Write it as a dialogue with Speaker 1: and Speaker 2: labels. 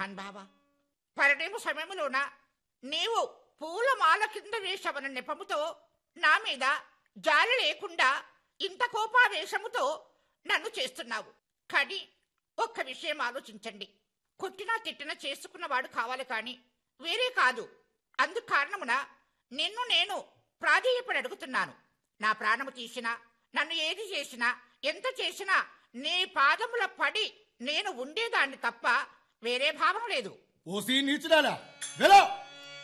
Speaker 1: మోహన్ బాబా పరిణేమ సమయంలోన నీవు పూలమాల కింద వేషవన నెపముతో నా మీద జాలి లేకుండా ఇంత కోపావేశముతో నన్ను చేస్తున్నావు కానీ ఒక్క విషయం ఆలోచించండి కొట్టినా తిట్టినా చేసుకున్నవాడు కావాలి కాని వేరే కాదు అందుకు కారణమున నిన్ను నేను ప్రాధేయపడి అడుగుతున్నాను నా ప్రాణము తీసినా నన్ను ఏది చేసినా ఎంత చేసినా నీ పాదముల పడి నేను ఉండేదాన్ని తప్ప వేరే భావం లేదు
Speaker 2: ఓసి నీచుడాలా వెలో